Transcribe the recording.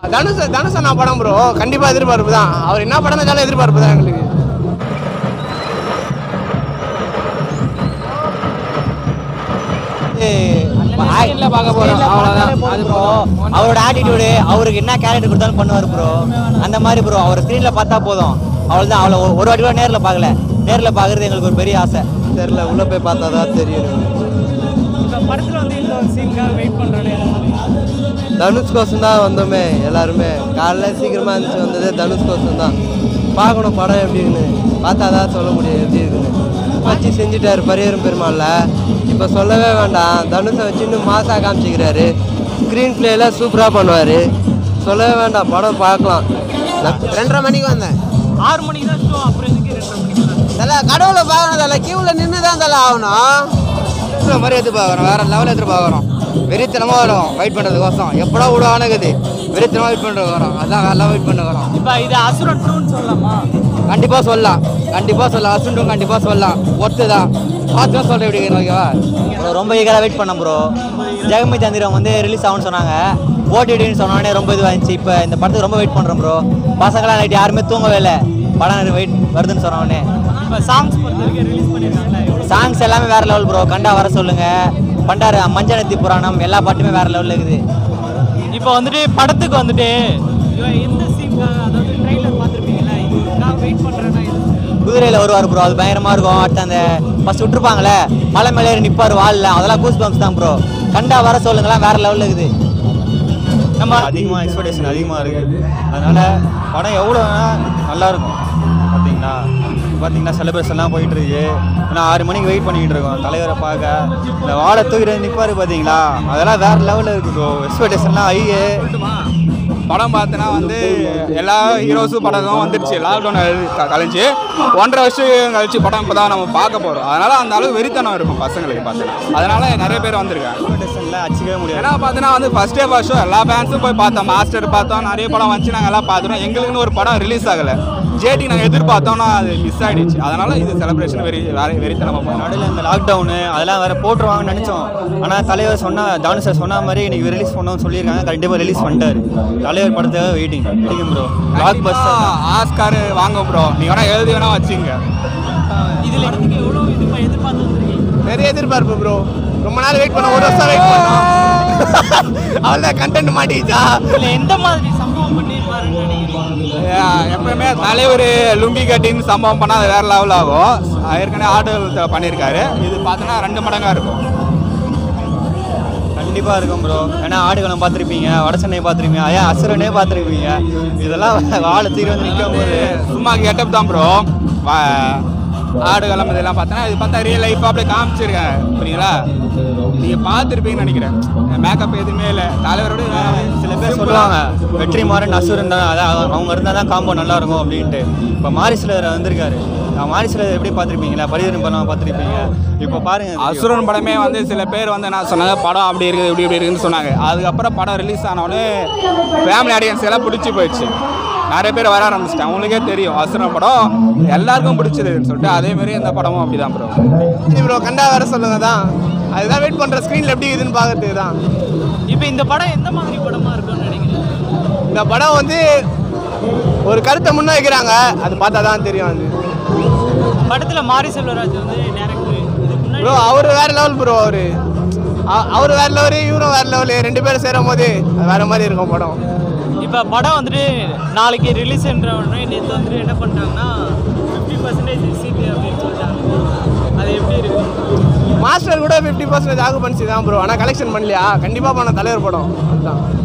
தனுஷ் தனுஷ் அண்ணா படம் ப்ரோ கண்டிப்பாக எதிர்பார்ப்பு தான் அவர் என்ன படம் இருந்தாலும் எதிர்பார்ப்பு தான் எங்களுக்கு பார்க்க போறோம் அவ்வளவுதான் அது ப்ரோ அவரோட ஆட்டிடியூடு அவருக்கு என்ன கேரக்டர் கொடுத்தாலும் பண்ணுவார் ப்ரோ அந்த மாதிரி ப்ரோ அவர் ஸ்க்ரீன்ல பார்த்தா போதும் அவ்வளவுதான் அவ்வளோ ஒரு வாட்டி கூட நேரில் பார்க்கல நேரில் பார்க்கறது எங்களுக்கு ஒரு பெரிய ஆசை தெரியல உள்ள போய் பார்த்தா தான் தெரியும் இப்போ படத்தில் வந்து இந்த ஒரு சீனுக்காக வெயிட் பண்ணுறேன் தனுஷ் கோசம் தான் வந்தோமே எல்லாருமே காலைல சீக்கிரமா இருந்துச்சு வந்ததே தனுஷ் கோசம் தான் பார்க்கணும் படம் எப்படி இருக்குன்னு பார்த்தா தான் சொல்ல முடியும் எப்படி இருக்குன்னு வச்சு செஞ்சுட்டாரு பரியரும் பெருமாள்ல இப்போ சொல்லவே வேண்டாம் தனுஷை வச்சு இன்னும் மாசா காமிச்சிக்கிறாரு ஸ்க்ரீன் பிளேல சூப்பராக பண்ணுவார் சொல்லவே வேண்டாம் படம் பார்க்கலாம் ரெண்டரை மணிக்கு வந்தேன் ஆறு மணிக்கு தான் ஷோ அப்புறம் எதுக்கு ரெண்டரை மணிக்கு தான் தல கடவுளை பார்க்கணும் தல கியூவில் நின்று தான் தல ஆகணும் இந்த மாதிரி எதிர்பார்க்குறோம் வேற லெவலில் எதிர்பார்க்குறோம் வெறித்தனமாக வரும் வெயிட் பண்ணுறதுக்கோசம் எப்படா விடுவானுக்குது வெறித்தனமாக வெயிட் பண்ணுறது வரோம் அதான் எல்லாம் வெயிட் பண்ண வரோம் இப்போ இது அசுரன் டூன்னு சொல்லலாமா கண்டிப்பாக சொல்லலாம் கண்டிப்பாக சொல்லலாம் அசுண்டும் கண்டிப்பாக சொல்லலாம் ஒர்த்து தான் பார்த்து தான் சொல்கிறேன் எப்படி ஓகேவா ரொம்ப ஈகராக வெயிட் பண்ண ப்ரோ ஜெகமி தந்திரம் வந்து ரிலீஸ் ஆகும்னு சொன்னாங்க ஓடிடின்னு சொன்னோடனே ரொம்ப இதுவாக இருந்துச்சு இப்போ இந்த படத்துக்கு ரொம்ப வெயிட் பண்ணுறோம் ப்ரோ பசங்களாம் நைட் யாருமே தூங்கவே இல்லை படம் வெயிட் வருதுன்னு சொன்னோடனே இப்போ சாங்ஸ் பொறுத்த வரைக்கும் ரிலீஸ் பண்ணியிருக்காங்களா எவ்வளோ சாங்ஸ் எல்லாமே வேற லெவல் ப்ரோ கண்டா வர சொல்லுங்க பண்டாரு மஞ்சனத்தி புராணம் எல்லா பாட்டுமே வேற லெவலில் இருக்குது இப்போ வந்துட்டு படத்துக்கு வந்துட்டு இவன் எந்த சீனுக்காக அதாவது ட்ரெயிலர் பார்த்துருப்பீங்களா இதுக்காக வெயிட் பண்ணுறேன்னா இது குதிரையில் வருவார் ப்ரோ அது பயங்கரமா இருக்கும் அடுத்து அந்த ஃபர்ஸ்ட் விட்டுருப்பாங்களே மலை மேலே ஏறி நிற்பார் வாலில் அதெல்லாம் கூஸ் பம்ப்ஸ் தான் ப்ரோ கண்டா வர சொல்லுங்கலாம் வேற லெவலில் இருக்குது நம்ம அதிகமாக எக்ஸ்பெக்டேஷன் அதிகமாக இருக்குது அதனால் படம் எவ்வளோ நல்லா இருக்கும் பார்த்தீங்களா பார்த்தீங்கன்னா செலிப்ரேஷன்லாம் போயிட்டு இருக்கு ஆனால் ஆறு மணிக்கு வெயிட் பண்ணிக்கிட்டு இருக்கோம் தலைவரை பார்க்க இந்த வாழை தூக்கிட்டு நிற்பாரு பார்த்தீங்களா அதெல்லாம் வேறு லெவலில் இருக்குது ப்ரோ எக்ஸ்பெக்டேஷன்லாம் ஐயே படம் பார்த்தனா வந்து எல்லா ஹீரோஸும் படம் வந்துடுச்சு லாக்டவுன் கழிச்சு ஒன்றரை வருஷம் கழிச்சு படம் இப்போ தான் நம்ம பார்க்க போகிறோம் அதனால் அந்த அளவு வெறித்தனம் இருக்கும் பசங்களுக்கு பார்த்தீங்கன்னா அதனால் நிறைய பேர் வந்திருக்காங்க எக்ஸ்பெக்டேஷனில் அச்சிக்கவே முடியாது ஏன்னா பார்த்தீங்கன்னா வந்து ஃபர்ஸ்ட் டே ஃபர்ஸ்ட் ஷோ எல்லா ஃபேன்ஸும் போய் பார்த்தோம் மாஸ்டர் பார்த்தோம் நிறைய படம் வந்துச்சு நாங்கள் எல்லாம் பார்த்துட்டோம் எங்களுக்குன்னு ஒரு படம் ரிலீஸ் ஆகலை ஜேடி நாங்கள் எதிர்பார்த்தோம்னா அது மிஸ் ஆயிடுச்சு அதனால இது செலிப்ரேஷன் வெறி வேற வெறித்தனமாக போனோம் நடுவில் இந்த லாக்டவுனு அதெல்லாம் வேறு போட்டுருவாங்கன்னு நினச்சோம் ஆனால் தலைவர் சொன்ன தானு சார் சொன்ன மாதிரி இன்னைக்கு ரிலீஸ் பண்ணோம்னு சொல்லியிருக்காங்க கண்டிப்பாக ரிலீஸ் பண்ணிட்டாரு தலைவர் படத்துக்காக waiting waiting bro blockbuster Oscar வாங்க ப்ரோ நீ வேணா எழுதி வேணா வச்சுங்க இதில் படத்துக்கு எவ்வளோ இது எதிர்பார்த்து வந்திருக்கீங்க நிறைய எதிர்பார்ப்பு ப்ரோ ரொம்ப நாள் வெயிட் பண்ண ஒரு வருஷம் வெயிட் பண்ணோம் அவ்வளோதான் கண்டென்ட் மாட்டிக்கிச்சா இதில் எந்த மாதிரி சம்பவம் பண்ணியிருப்பாருன்னு நினைக்கிறீங்க ஏன், எப்பவுமே தலைவர் லுங்கி கட்டின்னு சம்பவம் பண்ணால் அது வேற லெவல் ஆகும் ஏற்கனவே ஆர்டர் பண்ணியிருக்காரு இது பார்த்தோன்னா ரெண்டு மடங்கா இருக்கும் கண்டிப்பாக இருக்கும் ப்ரோ ஏன்னா ஆடுகளம் பார்த்துருப்பீங்க வடசென்னை பார்த்துருப்பீங்க ஏன் அசுரனே பார்த்துருப்பீங்க இதெல்லாம் வாழை தீர வந்து நிற்கும் போது சும்மா கெட்டப் தான் ப்ரோ ஆடு கிளம்பு இதெல்லாம் பார்த்தோன்னா இது பார்த்தா ரியல் லைஃபாக அப்படியே காமிச்சிருக்கேன் புரியுங்களா நீங்கள் பார்த்துருப்பீங்கன்னு நினைக்கிறேன் மேக்கப் எதுவுமே இல்லை தலைவரோட சில பேர் சொல்லுவாங்க வெற்றி மாறன் அசுரன் தான் அதான் அவங்க இருந்தால் தான் காம்போ நல்லா இருக்கும் அப்படின்ட்டு இப்போ மாரிசிலர் வந்திருக்காரு மாரிசிலர் எப்படி பார்த்துருப்பீங்களா பரிவரம் படம் பார்த்துருப்பீங்க இப்போ பாருங்க இது. அசுரன் படமே வந்து சில பேர் வந்து நான் சொன்னாங்க படம் அப்படி இருக்குது இப்படி இப்படி இருக்குன்னு சொன்னாங்க அதுக்கப்புறம் படம் ரிலீஸ் ஆனோடனே ஃபேமிலி ஆடியன்ஸ் எல்லாம் பிடிச்சி போயிடுச்சு நிறைய பேர் வர ஆரம்பிச்சிட்டாங்க அவங்களுக்கே தெரியும் அசுரன் படம் எல்லாருக்கும் பிடிச்சதுன்னு சொல்லிட்டு அதே மாதிரி இந்த படமும் அப்படிதான் ப்ரோ ப்ரோ கண்டா வர சொல்லுங்க தான் அதுதான் வெயிட் பண்ணுற ஸ்க்ரீனில் எப்படி இருக்குதுன்னு பார்க்கறதுக்கு தான் இப்போ இந்த படம் எந்த மாதிரி படமா இருக்கும்னு நினைக்கிறேன் இந்த படம் வந்து ஒரு கருத்தை முன்ன வைக்கிறாங்க அது பார்த்தா தான் தெரியும் அது படத்தில் மாரி செல்வராஜ் வந்து டேரக்டர் இதுக்கு முன்னாடி ப்ரோ அவர் வேற லெவல் ப்ரோ அவரு அ- அவர் வேற லெவலு இவரும் வேற லெவலு ரெண்டு பேரும் சேரும் போது அது வேற மாதிரி இருக்கும் படம் இப்போ படம் வந்துட்டு நாளைக்கு ரிலீஸ்ன்ற உடனே நேற்று வந்துட்டு என்ன பண்ணிட்டாங்கன்னா ஃபிஃப்டி பர்சன்டேஜ் சீட்டு அப்படின்னு சொல்லிட்டாங்க அது எப்படி இருக்கு மாஸ்டர் கூட ஃபிஃப்டி பர்சன்டேஜ் ஆகுபன்சி தான் ப்ரோ ஆனால் கலெக்ஷன் பண்ணலையா கண்டிப்பாக பண்ண தலைவர் படம் அதுதான்